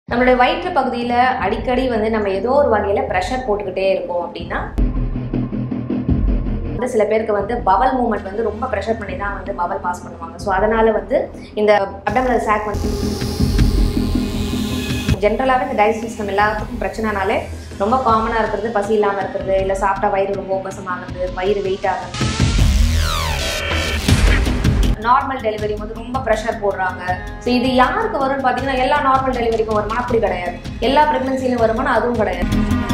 நம்மளுடைய வயிற்று பகுதியில் அடிக்கடி வந்து நம்ம ஏதோ ஒரு வகையில் ப்ரெஷர் போட்டுக்கிட்டே இருக்கோம் அப்படின்னா வந்து சில பேருக்கு வந்து பவல் மூமெண்ட் வந்து ரொம்ப ப்ரெஷர் பண்ணி தான் வந்து பவல் பாஸ் பண்ணுவாங்க ஸோ அதனால வந்து இந்த அப்டமினல் சாக் வந்து ஜென்ரலாகவே இந்த டைஜஸ்ட் சிஸ்டம் எல்லாத்துக்கும் பிரச்சனைனாலே ரொம்ப காமனாக இருக்கிறது பசி இல்லாமல் இருக்கிறது இல்லை சாப்பிட்டா வயிறு ரொம்ப உபசமாகிறது வயிறு வெயிட் ஆகுது நார்மல் டெலிவரி வந்து ரொம்ப ப்ரெஷர் போடுறாங்க ஸோ இது யாருக்கு வரும்னு பார்த்தீங்கன்னா எல்லா நார்மல் டெலிவரிக்கும் வருமானம் அப்படி கிடையாது எல்லா ப்ரெக்னன்சிலையும் வருமானம் அதுவும் கிடையாது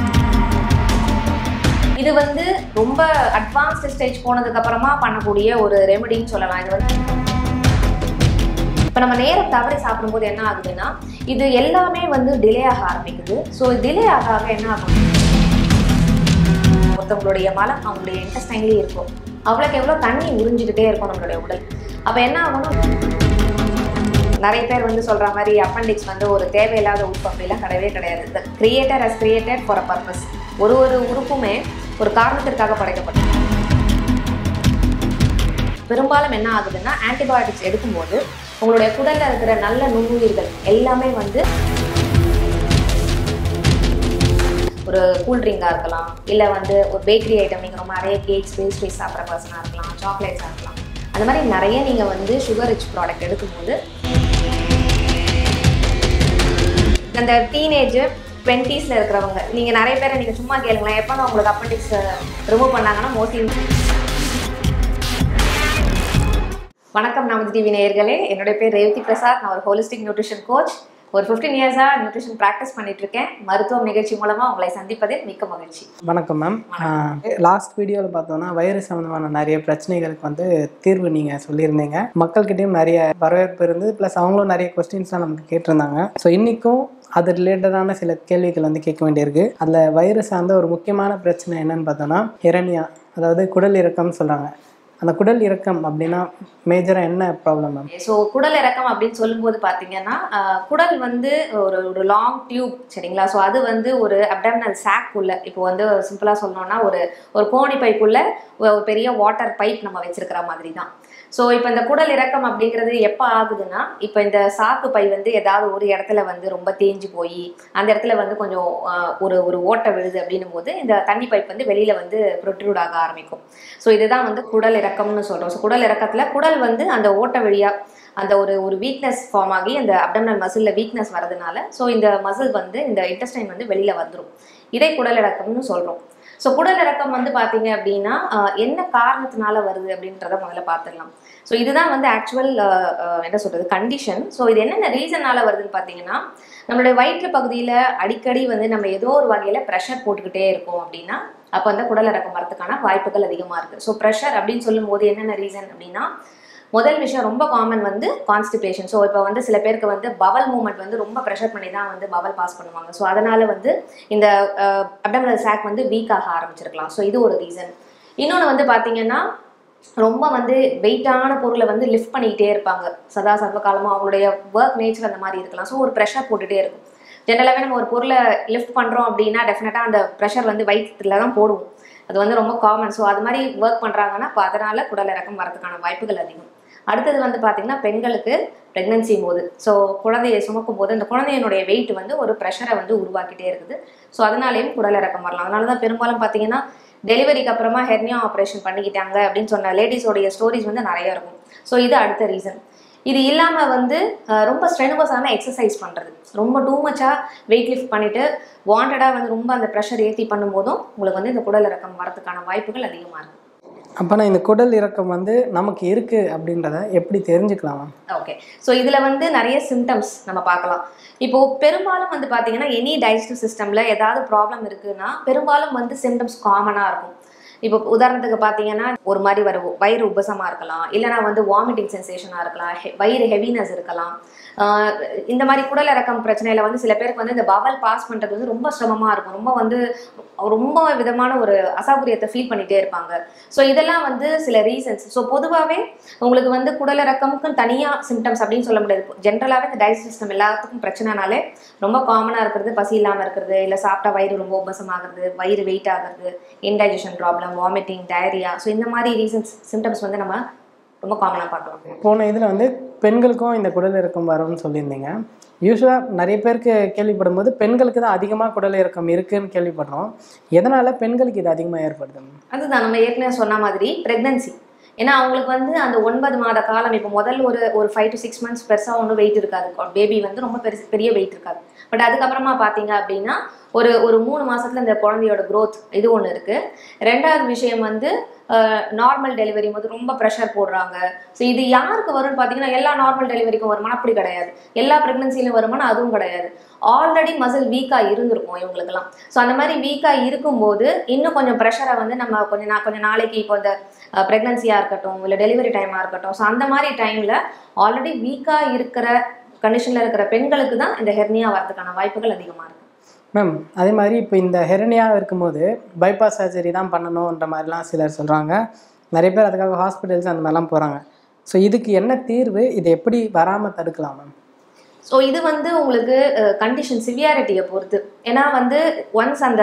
இது வந்து ரொம்ப அட்வான்ஸ்டு ஸ்டேஜ் போனதுக்கு அப்புறமா பண்ணக்கூடிய ஒரு ரெமெடின்னு சொல்லலாம் இது வந்து இப்போ நம்ம நேரம் தவறி சாப்பிடும்போது என்ன ஆகுதுன்னா இது எல்லாமே வந்து டிலே ஆக ஆரம்பிக்குது ஸோ டிலே ஆக ஆக என்ன ஆகும் ஒருத்தவங்களுடைய மலம் அவங்களுடைய இன்டெஸ்டைன்லேயே இருக்கும் அவ்வளோக்கு எவ்வளோ தண்ணி உறிஞ்சிக்கிட்டே இருக்கும் நம்மளுடைய உடல் அப்போ என்ன ஆகணும் நிறைய பேர் வந்து சொல்ற மாதிரி அப்பண்டிக்ஸ் வந்து ஒரு தேவையில்லாத உறுப்பு அப்படிலாம் கிடையவே கிடையாது இந்த creator as created for a purpose ஒரு ஒரு உறுப்புமே ஒரு காரணத்திற்காக படைக்கப்பட்டது பெரும்பாலும் என்ன ஆகுதுன்னா ஆன்டிபயோட்டிக்ஸ் எடுக்கும்போது உங்களுடைய குடல்ல இருக்கிற நல்ல நுண்ணுயிர்கள் எல்லாமே வந்து ஒரு கூல் ட்ரிங்காக இருக்கலாம் இல்லை வந்து ஒரு பேக்கரி ஐட்டம் நீங்கள் ரொம்ப நிறைய கேக்ஸ் பேஸ்ட்ரிஸ் சாப்பிட்ற பர்சனாக இருக்கலாம் சாக்லேட்ஸாக இருக்கலாம் அந்த மாதிரி நிறைய நீங்கள் வந்து சுகர் ரிச் ப்ராடக்ட் எடுக்கும்போது அந்த டீனேஜ் டுவெண்ட்டீஸில் இருக்கிறவங்க நீங்கள் நிறைய பேரை நீங்கள் சும்மா கேளுங்களேன் எப்போ நான் உங்களுக்கு அப்பண்டிக்ஸ் ரிமூவ் பண்ணாங்கன்னா மோஸ்ட்லி வணக்கம் நமது டிவி நேயர்களே என்னுடைய பேர் ரேவதி பிரசாத் நான் ஒரு ஹோலிஸ்டிக் நியூட்ரிஷன் கோச் ஒரு ஃபிஃப்டீன் இயர்ஸாக நியூட்ரிஷன் ப்ராக்டிஸ் பண்ணிட்டு இருக்கேன் மருத்துவம் நிகழ்ச்சி மூலமாக உங்களை சந்திப்பதில் மிக்க மகிழ்ச்சி வணக்கம் மேம் லாஸ்ட் வீடியோவில் பார்த்தோன்னா வயிறு சம்மந்தமான நிறைய பிரச்சனைகளுக்கு வந்து தீர்வு நீங்கள் சொல்லியிருந்தீங்க மக்கள்கிட்டயும் நிறைய வரவேற்பு இருந்தது ப்ளஸ் அவங்களும் நிறைய கொஸ்டின்ஸ்லாம் நமக்கு கேட்டிருந்தாங்க ஸோ இன்றைக்கும் அது ரிலேட்டடான சில கேள்விகள் வந்து கேட்க வேண்டியிருக்கு அதில் வயிறு சார்ந்த ஒரு முக்கியமான பிரச்சனை என்னன்னு பார்த்தோன்னா இரணியா அதாவது குடல் இறக்கம்னு சொல்கிறாங்க அந்த குடல் இறக்கம் அப்படின்னா மேஜராக என்ன ப்ராப்ளம் மேம் ஸோ குடல் இறக்கம் அப்படின்னு சொல்லும்போது பார்த்தீங்கன்னா ஆஹ், குடல் வந்து ஒரு ஒரு லாங் டியூப் சரிங்களா ஸோ அது வந்து ஒரு அப்டமினல் சாக் உள்ள இப்போ வந்து சிம்பிளாக சொல்லணும்னா ஒரு ஒரு கோணி பைப்புள்ள ஒரு பெரிய வாட்டர் பைப் நம்ம வச்சிருக்கிற மாதிரி தான் ஸோ இப்போ இந்த குடல் இறக்கம் அப்படிங்கிறது எப்போ ஆகுதுன்னா இப்போ இந்த சாக்கு பை வந்து ஏதாவது ஒரு இடத்துல வந்து ரொம்ப தேஞ்சு போய் அந்த இடத்துல வந்து கொஞ்சம் ஆஹ், ஒரு ஒரு ஓட்டை விழுது அப்படின்னும் போது இந்த தண்ணி பைப் வந்து வெளியில வந்து ப்ரொட்ரூட் ஆக ஆரம்பிக்கும் ஸோ இதுதான் வந்து குடல் இறக்கம்னு சொல்றோம் ஸோ குடல் இறக்கத்துல குடல் வந்து அந்த ஓட்டை வழியா அந்த ஒரு ஒரு வீக்னஸ் ஃபார்ம் ஆகி அந்த அப்டமினல் மசிலில் வீக்னஸ் வரதுனால ஸோ இந்த மசில் வந்து இந்த இன்டெஸ்டைன் வந்து வெளியில வந்துடும் இதை குடல் இறக்கம்னு சொல்றோம் ஸோ குடல் இறக்கம் வந்து பார்த்தீங்க அப்படின்னா ஆஹ், என்ன காரணத்தினால வருது அப்படின்றத முதல்ல பார்த்துடலாம் ஸோ இதுதான் வந்து ஆக்சுவல் என்ன சொல்றது கண்டிஷன் ஸோ இது என்னென்ன ரீசனால வருதுன்னு பார்த்தீங்கன்னா நம்மளுடைய வயிற்று பகுதியில் அடிக்கடி வந்து நம்ம ஏதோ ஒரு வகையில் ப்ரெஷர் போட்டுக்கிட்டே இருக்கோம் அப்படின்னா அப்போ வந்து குடல் இறக்கம் வரதுக்கான வாய்ப்புகள் அதிகமாக இருக்குது ஸோ ப்ரெஷர் அப்படின்னு சொல்லும்போது என்னென்ன ரீசன் அப்படின்னா முதல் விஷயம் ரொம்ப காமன் வந்து கான்ஸ்டிபேஷன் ஸோ இப்போ வந்து சில பேருக்கு வந்து பவல் மூமெண்ட் வந்து ரொம்ப ப்ரெஷர் பண்ணி தான் வந்து பவல் பாஸ் பண்ணுவாங்க ஸோ அதனால வந்து இந்த அப்டமினல் சாக் வந்து வீக் ஆக ஆரம்பிச்சிருக்கலாம் ஸோ இது ஒரு ரீசன் இன்னொன்று வந்து பார்த்தீங்கன்னா ரொம்ப வந்து வெயிட்டான பொருளை வந்து லிஃப்ட் பண்ணிக்கிட்டே இருப்பாங்க சதா சர்வ காலமாக அவங்களுடைய ஒர்க் நேச்சர் அந்த மாதிரி இருக்கலாம் ஸோ ஒரு ப்ரெஷர் போட்டுகிட்டே இருக்கும் ஜென்ரலாகவே நம்ம ஒரு பொருளை லிஃப்ட் பண்ணுறோம் அப்படின்னா டெஃபினட்டாக அந்த ப்ரெஷர் வந்து வயிற்றுல தான் போடுவோம் அது வந்து ரொம்ப காமன் ஸோ அது மாதிரி ஒர்க் பண்ணுறாங்கன்னா அப்போ அதனால குடல் இறக்கம் வரதுக்கான வாய்ப்புகள் அதிகம் அடுத்தது வந்து பார்த்தீங்கன்னா பெண்களுக்கு ப்ரெக்னன்சி போது ஸோ குழந்தையை சுமக்கும் போது அந்த குழந்தையினுடைய வெயிட் வந்து ஒரு ப்ரெஷரை வந்து உருவாக்கிட்டே இருக்குது ஸோ அதனாலேயும் குடல் இறக்கம் வரலாம் அதனால தான் பெரும்பாலும் பார்த்தீங்கன்னா டெலிவரிக்கு அப்புறமா ஹெர்னியா ஆப்ரேஷன் பண்ணிக்கிட்டாங்க அப்படின்னு சொன்ன லேடிஸோடைய ஸ்டோரிஸ் வந்து நிறைய இருக்கும் ஸோ இது அடுத்த ரீசன் இது இல்லாமல் வந்து அஹ், ரொம்ப ஸ்ட்ரெனுவஸான எக்ஸசைஸ் பண்ணுறது ரொம்ப டூ மச்சாக வெயிட் லிஃப்ட் பண்ணிவிட்டு வாண்டடாக வந்து ரொம்ப அந்த ப்ரெஷர் ஏற்றி பண்ணும்போதும் உங்களுக்கு வந்து இந்த குடல் இறக்கம் வரதுக்கான வாய்ப்புகள் அதிகமாக இருக்குது அப்போனா இந்த குடல் இறக்கம் வந்து நமக்கு இருக்குது அப்படின்றத எப்படி தெரிஞ்சுக்கலாம் மேம் ஓகே ஸோ இதில் வந்து நிறைய சிம்டம்ஸ் நம்ம பார்க்கலாம் இப்போ பெரும்பாலும் வந்து பார்த்தீங்கன்னா எனி டைஜஸ்டிவ் சிஸ்டமில் ஏதாவது ப்ராப்ளம் இருக்குன்னா பெரும்பாலும் வந்து சிம்டம்ஸ் காமனாக இருக்கும் இப்போ உதாரணத்துக்கு பார்த்தீங்கன்னா ஒரு மாதிரி வர வயிறு உபசமாக இருக்கலாம் இல்லைனா வந்து வாமிட்டிங் சென்சேஷனாக இருக்கலாம் ஹெ- வயிறு ஹெவினஸ் இருக்கலாம் ஆஹ் இந்த மாதிரி குடல் இறக்கம் பிரச்சனையில வந்து சில பேருக்கு வந்து இந்த பவல் பாஸ் பண்ணுறது வந்து ரொம்ப சிரமமாக இருக்கும் ரொம்ப வந்து ரொம்ப விதமான ஒரு அசௌகரியத்தை ஃபீல் பண்ணிகிட்டே இருப்பாங்க ஸோ இதெல்லாம் வந்து சில ரீசன்ஸ் ஸோ பொதுவாகவே உங்களுக்கு வந்து குடல் இறக்கமுக்கும் தனியாக சிம்டம்ஸ் அப்படின்னு சொல்ல முடியாது ஜென்ரலாகவே இந்த டைஜஸ்ட் சிஸ்டம் எல்லாத்துக்கும் பிரச்சனைனாலே ரொம்ப காமனாக இருக்கிறது பசி இல்லாமல் இருக்கிறது இல்லை சாப்பிட்டா வயிறு ரொம்ப உபசமாகிறது வயிறு வெயிட் ஆகிறது indigestion problem vomiting diarrhoea so இந்த மாதிரி ரீசன்ஸ் சிம்டம்ஸ் வந்து நம்ம ரொம்ப காமனாக பார்க்கலாம் போன இதில் வந்து பெண்களுக்கும் இந்த குடல் இறக்கம் வரும்னு சொல்லியிருந்தீங்க யூஸ்வலாக நிறைய பேருக்கு கேள்விப்படும் போது பெண்களுக்கு தான் அதிகமாக குடல் இறக்கம் இருக்குன்னு கேள்விப்படுறோம் எதனால் பெண்களுக்கு இது அதிகமாக ஏற்படுது அதுதான் நம்ம ஏற்கனவே சொன்ன மாதிரி ப்ரெக்னன்சி ஏன்னா அவங்களுக்கு வந்து அந்த ஒன்பது மாத காலம் இப்போ முதல் ஒரு ஒரு ஃபைவ் டு சிக்ஸ் மந்த்ஸ் பெருசாக ஒன்றும் வெயிட் இருக்காது பேபி வந்து ரொம்ப பெருசு பெரிய வெயிட் இருக்காது பட் அதுக்கப்புறமா பார்த்தீங்க அப்படின்னா ஒரு ஒரு மூணு மாசத்துல இந்த குழந்தையோட growth இது ஒன்று இருக்கு ரெண்டாவது விஷயம் வந்து நார்மல் டெலிவரி போது ரொம்ப ப்ரெஷர் போடுறாங்க ஸோ இது யாருக்கு வரும்னு பார்த்தீங்கன்னா எல்லா நார்மல் டெலிவரிக்கும் வருமானா அப்படி கிடையாது எல்லா ப்ரெக்னன்சிலையும் வருமானா அதுவும் கிடையாது ஆல்ரெடி மசில் வீக்காக இருந்திருக்கும் இவங்களுக்குலாம் ஸோ அந்த மாதிரி வீக்காக இருக்கும்போது இன்னும் கொஞ்சம் ப்ரெஷரை வந்து நம்ம கொஞ்சம் நா கொஞ்சம் நாளைக்கு இப்போ இந்த ப்ரெக்னன்சியாக இருக்கட்டும் இல்லை டெலிவரி டைமாக இருக்கட்டும் ஸோ அந்த மாதிரி டைமில் ஆல்ரெடி வீக்காக இருக்கிற கண்டிஷனில் இருக்கிற பெண்களுக்கு தான் இந்த ஹெர்னியா வரதுக்கான வாய்ப்புகள் அதிகமாக இருக்கு மேம் அதே மாதிரி இப்போ இந்த ஹெரனியாக இருக்கும்போது பைபாஸ் சர்ஜரி தான் பண்ணணுன்ற மாதிரிலாம் சிலர் சொல்கிறாங்க நிறைய பேர் அதுக்காக ஹாஸ்பிட்டல்ஸ் அந்த மாதிரிலாம் போகிறாங்க ஸோ இதுக்கு என்ன தீர்வு இதை எப்படி வராமல் தடுக்கலாம் மேம் ஸோ இது வந்து உங்களுக்கு கண்டிஷன் சிவியாரிட்டியை பொறுத்து ஏன்னா வந்து ஒன்ஸ் அந்த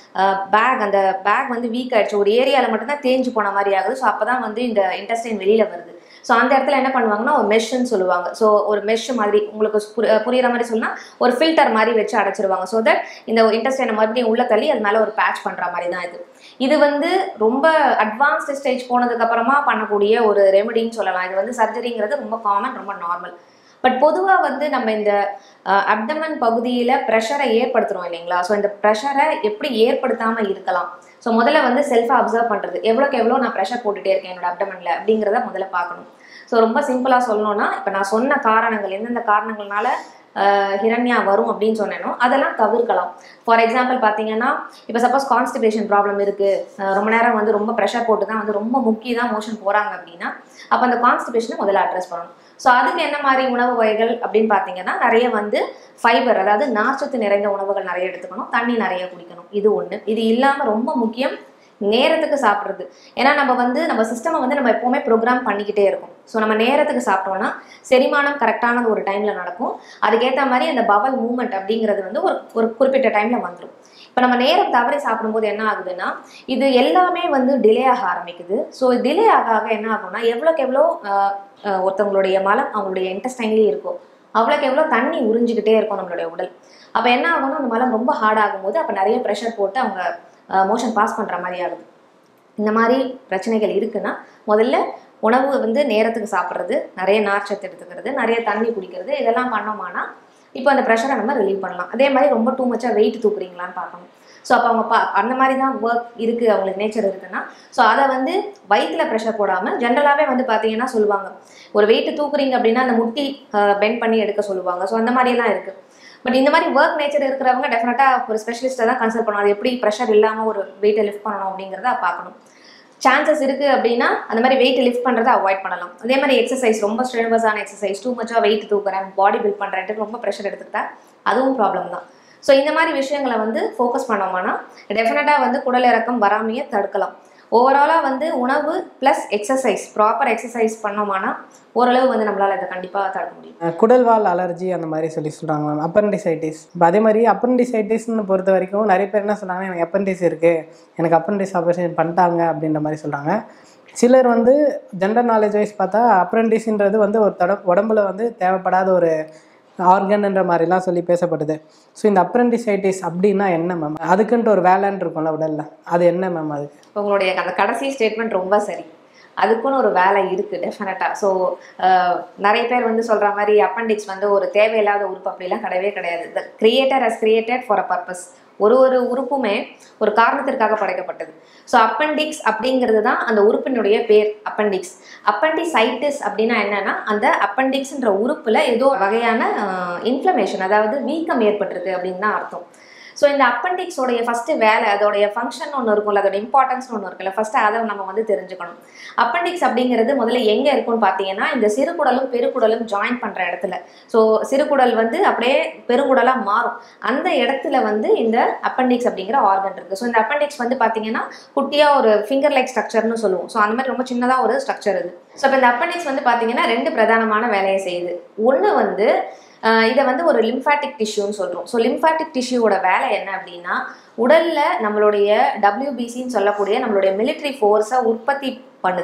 பேக் அந்த பேக் வந்து வீக் ஆயிடுச்சு ஒரு ஏரியாவில் மட்டும்தான் தேஞ்சு போன மாதிரி ஆகுது ஸோ அப்போ தான் வந்து இந்த இன்டெஸ்டைன் வெளியில் வருது ஸோ அந்த இடத்துல என்ன பண்ணுவாங்கன்னா ஒரு மெஷ்ன்னு சொல்லுவாங்க ஸோ ஒரு மெஷ் மாதிரி உங்களுக்கு புரி- புரியுற மாதிரி சொன்னா ஒரு ஃபில்டர் மாதிரி வச்சு அடைச்சிருவாங்க ஸோ தட் இந்த இன்டெஸ்டைனை மறுபடியும் உள்ள தள்ளி அது மேலே ஒரு பேட்ச் பண்ணுற மாதிரி தான் இது இது வந்து ரொம்ப அட்வான்ஸ்டு ஸ்டேஜ் போனதுக்கு அப்புறமா பண்ணக்கூடிய ஒரு ரெமெடின்னு சொல்லலாம் இது வந்து சர்ஜரிங்கிறது ரொம்ப காமன் ரொம்ப நார்மல் பட் பொதுவாக வந்து நம்ம இந்த அப்டமன் பகுதியில் ப்ரெஷரை ஏற்படுத்துகிறோம் இல்லைங்களா ஸோ இந்த ப்ரெஷரை எப்படி ஏற்படுத்தாமல் இருக்கலாம் ஸோ முதல்ல வந்து செல்ஃபாக அப்சர்வ் பண்ணுறது எவ்வளோக்கு எவ்வளோ நான் ப்ரெஷர் போட்டுட்டே இருக்கேன் என்னோட அப்டமனில் அப்படிங்கிறத முதல்ல பார்க்கணும் ஸோ ரொம்ப சிம்பிளாக சொல்லணும்னா இப்போ நான் சொன்ன காரணங்கள் எந்தெந்த காரணங்கள்னால ஆஹ் ஹிரண்யா வரும் அப்படின்னு சொன்னேனோ அதெல்லாம் தவிர்க்கலாம் ஃபார் எக்ஸாம்பிள் பார்த்தீங்கன்னா இப்போ சப்போஸ் கான்ஸ்டிபேஷன் ப்ராப்ளம் இருக்குது ரொம்ப நேரம் வந்து ரொம்ப ப்ரெஷர் போட்டு தான் வந்து ரொம்ப முக்கி தான் மோஷன் போகிறாங்க அப்படின்னா அப்போ அந்த கான்ஸ்டிபேஷனை முதல்ல அட்ரஸ் பண்ணணும் ஸோ அதுக்கு என்ன மாதிரி உணவு வகைகள் அப்படின்னு பார்த்தீங்கன்னா நிறைய வந்து ஃபைபர் அதாவது நார்ச்சத்து நிறைந்த உணவுகள் நிறைய எடுத்துக்கணும் தண்ணி நிறைய குடிக்கணும் இது ஒன்று இது இல்லாமல் ரொம்ப முக்கியம் நேரத்துக்கு சாப்பிட்றது ஏன்னா நம்ம வந்து நம்ம சிஸ்டமை வந்து நம்ம எப்போவுமே ப்ரோக்ராம் பண்ணிக்கிட்டே இருக்கும் ஸோ நம்ம நேரத்துக்கு சாப்பிட்டோம்னா செரிமானம் கரெக்டானது ஒரு டைமில் நடக்கும் அதுக்கேற்ற மாதிரி அந்த பவல் மூமெண்ட் அப்படிங்கிறது வந்து ஒரு ஒரு குறிப்பிட்ட டைமில் வந்துடும் இப்போ நம்ம நேரம் தவறி சாப்பிடும்போது என்ன ஆகுதுன்னா இது எல்லாமே வந்து டிலே ஆக ஆரம்பிக்குது ஸோ டிலே ஆக ஆக என்ன ஆகும்னா எவ்வளோக்கு எவ்வளோ ஆஹ், ஆஹ், ஒருத்தவங்களுடைய மலம் அவங்களுடைய இன்டெஸ்டைன்லேயே இருக்கும் அவ்வளோக்கு எவ்வளோ தண்ணி உறிஞ்சிக்கிட்டே இருக்கும் நம்மளுடைய உடல் அப்போ என்ன ஆகும்னா அந்த மலம் ரொம்ப ஹார்ட் ஆகும்போது அப்போ நிறைய ப்ரெஷர் போட்டு அவங்க மோஷன் பாஸ் பண்ணுற மாதிரி ஆகுது இந்த மாதிரி பிரச்சனைகள் இருக்குன்னா முதல்ல உணவு வந்து நேரத்துக்கு சாப்பிட்றது நிறைய நார்ச்சத்து எடுத்துக்கிறது நிறைய தண்ணி குடிக்கிறது இதெல்லாம் பண்ணோமானா இப்போ அந்த ப்ரெஷரை நம்ம ரிலீவ் பண்ணலாம் அதே மாதிரி ரொம்ப டூ மச்சாக வெயிட் தூக்குறீங்களான்னு பார்க்கணும் ஸோ அப்போ அவங்க பா அந்த மாதிரி தான் ஒர்க் இருக்குது அவங்களுக்கு நேச்சர் இருக்குன்னா ஸோ அதை வந்து வயிற்றுல ப்ரெஷர் போடாமல் ஜென்ரலாகவே வந்து பார்த்தீங்கன்னா சொல்லுவாங்க ஒரு வெயிட் தூக்குறீங்க அப்படின்னா அந்த முட்டி பெண்ட் பண்ணி எடுக்க சொல்லுவாங்க ஸோ அந்த மாதிரியெல்லாம் இருக்குது பட் இந்த மாதிரி ஒர்க் நேச்சர் இருக்கிறவங்க டெஃபினட்டாக ஒரு ஸ்பெஷலிஸ்ட்டை தான் கன்சல்ட் பண்ணணும் அது எப்படி ப்ரெஷர் இல்லாமல் ஒரு வெயிட்டை லிஃப்ட் பண்ணணும் அப்படிங்கிறத பார்க்கணும் சான்சஸ் இருக்குது அப்படின்னா அந்த மாதிரி வெயிட் லிஃப்ட் பண்ணுறதை அவாய்ட் பண்ணலாம் அதே மாதிரி எக்ஸசைஸ் ரொம்ப ஸ்ட்ரெனவஸான எக்ஸசைஸ் டூ மச்சாக வெயிட் தூக்குறேன் பாடி பில்ட் பண்ணுறேன்ட்டு ரொம்ப ப்ரெஷர் எடுத்துக்கிட்டா அதுவும் ப்ராப்ளம் தான் ஸோ இந்த மாதிரி விஷயங்களை வந்து ஃபோக்கஸ் பண்ணோம்னா டெஃபினட்டாக வந்து குடல் இறக்கம் வராமையே தடுக்கலாம் ஓவராலாக வந்து உணவு ப்ளஸ் எக்ஸசைஸ் ப்ராப்பர் எக்ஸசைஸ் பண்ணோம்னா ஓரளவு வந்து நம்மளால் இதை கண்டிப்பாக தடுக்க முடியும் அஹ் குடல்வால் அலர்ஜி அந்த மாதிரி சொல்லி சொல்கிறாங்க மேம் அப்பரண்டிசைட்டிஸ் இப்போ அதே மாதிரி அப்பரண்டிசைட்டிஸ்னு பொறுத்த வரைக்கும் நிறைய பேர் என்ன சொல்கிறாங்க எனக்கு அப்பரண்டிஸ் இருக்குது எனக்கு அப்பரண்டிஸ் ஆப்ரேஷன் பண்ணிட்டாங்க அப்படின்ற மாதிரி சொல்கிறாங்க சிலர் வந்து ஜென்ரல் நாலேஜ் வைஸ் பார்த்தா அப்ரண்டிஸ்ன்றது வந்து ஒரு தட உடம்புல வந்து தேவைப்படாத ஒரு ஆர்கன்ன்ற மாதிரிலாம் சொல்லி பேசப்படுது ஸோ இந்த அப்ரண்டிசைட்டிஸ் அப்படின்னா என்ன மேம் அதுக்குன்ட்டு ஒரு வேலைன்னு இருக்கும்ல உடல்ல அது என்ன மேம் அது உங்களுடைய அந்த கடைசி ஸ்டேட்மெண்ட் ரொம்ப சரி அதுக்குன்னு ஒரு வேலை இருக்குது டெஃபினட்டாக ஸோ நிறைய பேர் வந்து சொல்கிற மாதிரி அப்பண்டிக்ஸ் வந்து ஒரு தேவையில்லாத உறுப்பு அப்படிலாம் கிடையவே கிடையாது the creator as created for a purpose ஒரு ஒரு உறுப்புமே ஒரு காரணத்திற்காக படைக்கப்பட்டது ஸோ அப்பண்டிக்ஸ் அப்படிங்கிறது தான் அந்த உறுப்பினுடைய பேர் அப்பண்டிக்ஸ் அப்பண்டிசைட்டிஸ் அப்படின்னா என்னன்னா அந்த அப்பண்டிக்ஸ்ன்ற உறுப்புல ஏதோ வகையான இன்ஃப்ளமேஷன் அதாவது வீக்கம் ஏற்பட்டிருக்கு அப்படின்னு தான் அர்த்தம் ஸோ இந்த அப்பண்டிக்ஸோடைய ஃபர்ஸ்ட் வேலை அதோடைய ஃபங்க்ஷன் ஒன்று இருக்கும்ல அதோட இம்பார்ட்டன்ஸ் ஒன்று இருக்குல்ல ஃபர்ஸ்ட் அதை நம்ம வந்து தெரிஞ்சுக்கணும் அப்பண்டிக்ஸ் அப்படிங்கிறது முதல்ல எங்கே இருக்கும்னு பார்த்தீங்கன்னா இந்த சிறுகுடலும் பெருக்குடலும் ஜாயின் பண்ணுற இடத்துல ஸோ சிறுகுடல் வந்து அப்படியே பெருங்குடலாக மாறும் அந்த இடத்துல வந்து இந்த அப்பண்டிக்ஸ் அப்படிங்கிற ஆர்கன் இருக்குது ஸோ இந்த அப்பண்டிக்ஸ் வந்து பார்த்தீங்கன்னா குட்டியாக ஒரு ஃபிங்கர் லைக் ஸ்ட்ரக்சர்னு சொல்லுவோம் ஸோ அந்த மாதிரி ரொம்ப சின்னதாக ஒரு ஸ்ட்ரக்சர் இது ஸோ இப்போ இந்த அப்பண்டிக்ஸ் வந்து பார்த்தீங்கன்னா ரெண்டு பிரதானமான வேலையை செய்யுது ஒன்று வந்து ஆஹ் இதை வந்து ஒரு லிம்ஃபாட்டிக் டிஷ்யூன்னு சொல்கிறோம் ஸோ லிம்ஃபாட்டிக் டிஷ்யூவோட வேலை என்ன அப்படின்னா உடல்ல நம்மளுடைய டபிள்யூபிசின்னு சொல்லக்கூடிய நம்மளுடைய மிலிட்ரி ஃபோர்ஸை உற்பத்தி பண்ணுது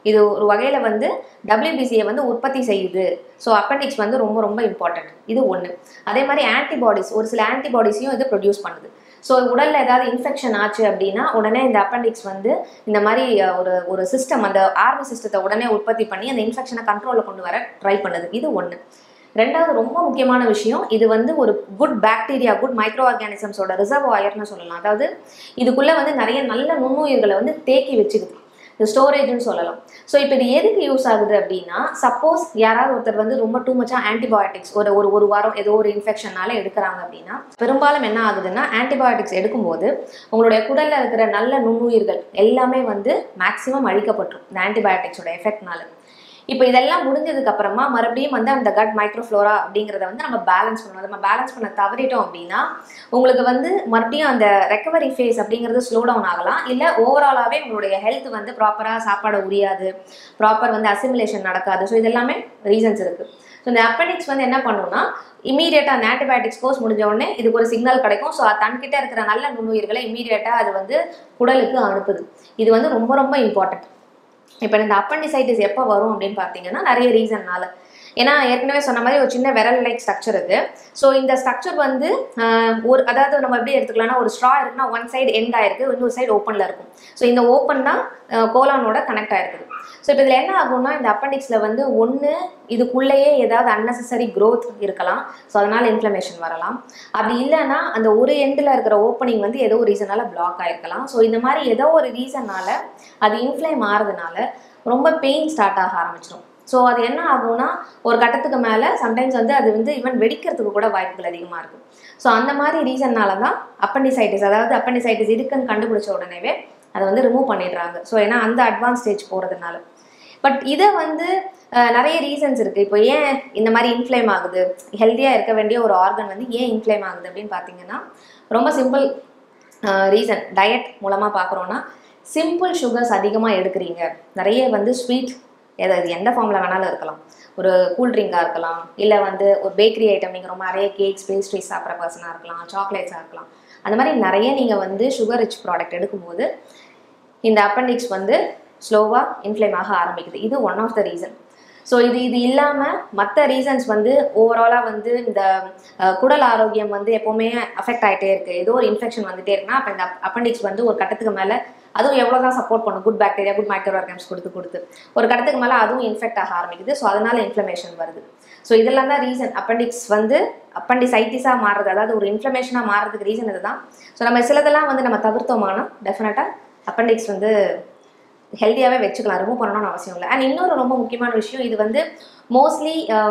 இது ஒரு வகையில் வந்து டபிள்யூபிசியை வந்து உற்பத்தி செய்யுது ஸோ அப்பெண்டிக்ஸ் வந்து ரொம்ப ரொம்ப இம்பார்ட்டன்ட் இது ஒன்று அதே மாதிரி ஆன்டிபாடிஸ் ஒரு சில ஆன்டிபாடிஸையும் இது ப்ரொடியூஸ் பண்ணுது ஸோ உடலில் ஏதாவது இன்ஃபெக்ஷன் ஆச்சு அப்படின்னா உடனே இந்த அப்பெண்டிக்ஸ் வந்து இந்த மாதிரி அஹ், ஒரு ஒரு சிஸ்டம் அந்த ஆர்மி சிஸ்டத்தை உடனே உற்பத்தி பண்ணி அந்த இன்ஃபெக்ஷனை கண்ட்ரோலில் கொண்டு வர ட்ரை பண்ணுது இது ஒன்று ரெண்டாவது ரொம்ப முக்கியமான விஷயம் இது வந்து ஒரு குட் பாக்டீரியா குட் மைக்ரோ ஆர்கானிசம்ஸோட ரிசர்வ் ஆயர்னு சொல்லலாம் அதாவது இதுக்குள்ளே வந்து நிறைய நல்ல நுண்ணுயிர்களை வந்து தேக்கி வச்சுக்குது இது ஸ்டோரேஜ்னு சொல்லலாம் ஸோ இப்போ இது எதுக்கு யூஸ் ஆகுது அப்படின்னா சப்போஸ் யாராவது ஒருத்தர் வந்து ரொம்ப டூ மச்சா ஆன்டிபயோட்டிக்ஸ் ஒரு ஒரு ஒரு வாரம் ஏதோ ஒரு இன்ஃபெக்ஷனால எடுக்கிறாங்க அப்படின்னா பெரும்பாலும் என்ன ஆகுதுன்னா ஆன்டிபயோட்டிக்ஸ் எடுக்கும்போது உங்களுடைய குடல்ல இருக்கிற நல்ல நுண்ணுயிர்கள் எல்லாமே வந்து மேக்ஸிமம் அழிக்கப்பட்டுரும் இந்த ஆன்டிபயோட்டிக்ஸோட எஃபெக்ட்னால இப்போ இதெல்லாம் முடிஞ்சதுக்கு அப்புறமா மறுபடியும் வந்து அந்த கட் மைக்ரோஃப்ளோரா அப்படிங்கிறத வந்து நம்ம பேலன்ஸ் பண்ணணும் நம்ம பேலன்ஸ் பண்ண தவறிட்டோம் அப்படின்னா உங்களுக்கு வந்து மறுபடியும் அந்த ரெக்கவரி ஃபேஸ் அப்படிங்கிறது ஸ்லோ டவுன் ஆகலாம் இல்லை ஓவராலாகவே உங்களுடைய ஹெல்த் வந்து ப்ராப்பராக சாப்பாடு உரியாது ப்ராப்பர் வந்து அசிமுலேஷன் நடக்காது ஸோ இதெல்லாமே ரீசன்ஸ் இருக்குது ஸோ இந்த அப்பெண்டிக்ஸ் வந்து என்ன பண்ணுன்னா இமீடியட்டாக அந்த ஆன்டிபயோட்டிக்ஸ் கோர்ஸ் முடிஞ்ச உடனே இதுக்கு ஒரு சிக்னல் கிடைக்கும் ஸோ தன்கிட்ட இருக்கிற நல்ல நுண்ணுயிர்களை இமீடியட்டாக அது வந்து குடலுக்கு அனுப்புது இது வந்து ரொம்ப ரொம்ப இம்பார்ட்டன்ட் இப்போ இந்த அப்பண்டிசைட்டிஸ் எப்போ வரும் அப்படின்னு பார்த்தீங்கன்னா நிறைய ரீசன்னால ஏன்னா ஏற்கனவே சொன்ன மாதிரி ஒரு சின்ன விரல் லைக் ஸ்ட்ரக்சர் இது ஸோ இந்த ஸ்ட்ரக்சர் வந்து ஆஹ், ஒரு அதாவது நம்ம எப்படி எடுத்துக்கலாம்னா ஒரு ஸ்ட்ரா இருக்குன்னா ஒன் சைடு எண்ட் ஆயிருக்கு இன்னொரு சைடு ஓப்பனில் இருக்கும் ஸோ இந்த ஓப்பன் தான் கோலானோட கனெக்ட் ஆயிருக்குது ஸோ இப்போ இதில் என்ன ஆகும்னா இந்த அப்பண்டிக்ஸில் வந்து ஒன்று இதுக்குள்ளேயே ஏதாவது unnecessary growth இருக்கலாம் ஸோ அதனால் இன்ஃப்ளமேஷன் வரலாம் அப்படி இல்லைன்னா அந்த ஒரு எண்டில் இருக்கிற ஓப்பனிங் வந்து ஏதோ ஒரு ரீசனால பிளாக் ஆயிருக்கலாம் ஸோ இந்த மாதிரி ஏதோ ஒரு ரீசனால அது இன்ஃப்ளேம் ஆகிறதுனால ரொம்ப பெயின் ஸ்டார்ட் ஆக ஆரம்பிச்சிடும் ஸோ அது என்ன ஆகும்னா ஒரு கட்டத்துக்கு மேலே சம்டைம்ஸ் வந்து அது வந்து ஈவன் வெடிக்கிறதுக்கு கூட வாய்ப்புகள் அதிகமாக இருக்கும் ஸோ அந்த மாதிரி ரீசன்னால தான் அப்பண்டிசைட்டிஸ் அதாவது அப்பண்டிசைட்டிஸ் இருக்குன்னு கண்டுபிடிச்ச உடனேவே அதை வந்து ரிமூவ் பண்ணிடுறாங்க ஸோ ஏன்னா அந்த அட்வான்ஸ் ஸ்டேஜ் போகிறதுனால பட் இதை வந்து அஹ், நிறைய ரீசன்ஸ் இருக்குது இப்போ ஏன் இந்த மாதிரி இன்ஃப்ளேம் ஆகுது ஹெல்த்தியாக இருக்க வேண்டிய ஒரு ஆர்கன் வந்து ஏன் இன்ஃப்ளேம் ஆகுது அப்படின்னு பார்த்தீங்கன்னா ரொம்ப சிம்பிள் ரீசன் டயட் மூலமாக பார்க்குறோன்னா சிம்பிள் சுகர்ஸ் அதிகமாக எடுக்கிறீங்க நிறைய வந்து ஸ்வீட் எதாவது எந்த ஃபார்மில் வேணாலும் இருக்கலாம் ஒரு கூல் ட்ரிங்காக இருக்கலாம் இல்லை வந்து ஒரு பேக்கரி ஐட்டம் நீங்கள் ரொம்ப நிறைய கேக்ஸ் பேஸ்ட்ரிஸ் சாப்பிட்ற பர்சனாக இருக்கலாம் சாக்லேட்ஸாக இருக்கலாம் அந்த மாதிரி நிறைய நீங்கள் வந்து சுகர் ரிச் ப்ராடக்ட் எடுக்கும்போது இந்த அப்பெண்டிக்ஸ் வந்து ஸ்லோவாக இன்ஃப்ளேம் ஆக ஆரம்பிக்குது இது one of the reason so இது இது இல்லாமல் மற்ற ரீசன்ஸ் வந்து ஓவராலாக வந்து இந்த அஹ், குடல் ஆரோக்கியம் வந்து எப்போவுமே அஃபெக்ட் ஆகிட்டே இருக்குது ஏதோ ஒரு இன்ஃபெக்ஷன் வந்துட்டே இருக்குன்னா அப்போ இந்த அப்பெண்டிக்ஸ் வந்து ஒரு கட்டத்துக்கு மேலே அதுவும் எவ்வளோ தான் சப்போர்ட் பண்ணும் good bacteria good micro organs கொடுத்து கொடுத்து ஒரு கட்டத்துக்கு மேலே அதுவும் இன்ஃபெக்ட் ஆக ஆரம்பிக்குது ஸோ அதனால இன்ஃப்ளமேஷன் வருது ஸோ இதெல்லாம் தான் ரீசன் அப்பெண்டிக்ஸ் வந்து அப்பண்டிசைட்டிஸாக மாறுறது அதாவது ஒரு இன்ஃப்ளமேஷனாக மாறுறதுக்கு ரீசன் இதுதான் ஸோ நம்ம சிலதெல்லாம் வந்து நம்ம தவிர்த்தோமானா டெஃபினட்டாக அப்பெண்டிக்ஸ் வந்து ஹெல்த்தியாகவே வச்சுக்கலாம் ரிமூவ் பண்ணணும்னு அவசியம் இல்லை அண்ட் இன்னொரு ரொம்ப முக்கியமான விஷயம் இது வந்து மோஸ்ட்லி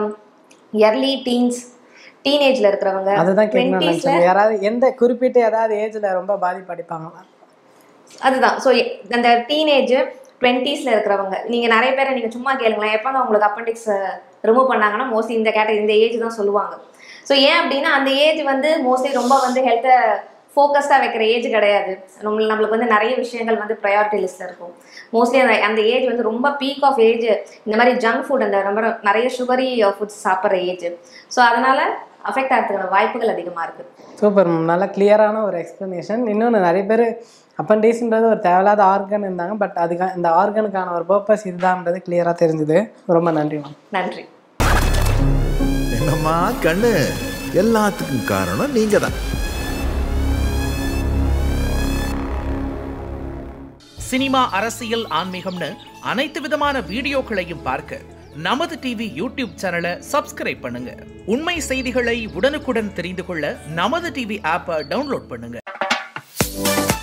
இயர்லி டீன்ஸ் டீனேஜில் இருக்கிறவங்க அதுதான் கேட்கணும்னு 20s ல நினைச்சேன் யாராவது எந்த குறிப்பிட்ட ஏதாவது ஏஜ்ல ரொம்ப பாதிப்படைப்பாங்களா அதுதான் ஸோ அந்த டீனேஜ் டுவெண்ட்டீஸில் இருக்கிறவங்க நீங்கள் நிறைய பேரை நீங்கள் சும்மா கேளுங்களேன் எப்போங்க உங்களுக்கு அப்பண்டிக்ஸ் ரிமூவ் பண்ணாங்கன்னா மோஸ்ட்லி இந்த கேட்டகரி இந்த ஏஜ் தான் சொல்லுவாங்க ஸோ ஏன் அப்படின்னா அந்த ஏஜ் வந்து மோஸ்ட்லி ரொம்ப வந்து ஹெல்த்தை ஃபோக்கஸ்டாக வைக்கிற ஏஜ் கிடையாது நம்ம நம்மளுக்கு வந்து நிறைய விஷயங்கள் வந்து ப்ரையாரிட்டி லிஸ்ட்டில் இருக்கும் மோஸ்ட்லி அந்த அந்த ஏஜ் வந்து ரொம்ப பீக் ஆஃப் ஏஜ் இந்த மாதிரி ஜங்க் ஃபுட் அந்த ரொம்ப நிறைய சுகரி ஃபுட்ஸ் சாப்பிட்ற ஏஜ் ஸோ அதனால் அஃபெக்ட் ஆகிறதுக்கான வாய்ப்புகள் அதிகமாக இருக்குது சூப்பர் மேம் நல்லா கிளியரான ஒரு எக்ஸ்ப்ளனேஷன் இன்னொன்று நிறைய பேர் அப்பண்டிஸ்ன்றது ஒரு தேவையில்லாத ஆர்கன் இருந்தாங்க பட் அதுக்கு இந்த ஆர்கனுக்கான ஒரு பர்பஸ் இதுதான்ன்றது கிளியராக தெரிஞ்சுது ரொம்ப நன்றி மேம் நன்றி என்னம்மா கண்ணு எல்லாத்துக்கும் காரணம் நீங்க தான் சினிமா அரசியல் ஆன்மீகம்னு அனைத்து விதமான வீடியோக்களையும் பார்க்க நமது டிவி யூடியூப் சேனலை சப்ஸ்கிரைப் பண்ணுங்க உண்மை செய்திகளை உடனுக்குடன் தெரிந்து கொள்ள நமது டிவி ஆப்பை டவுன்லோட் பண்ணுங்க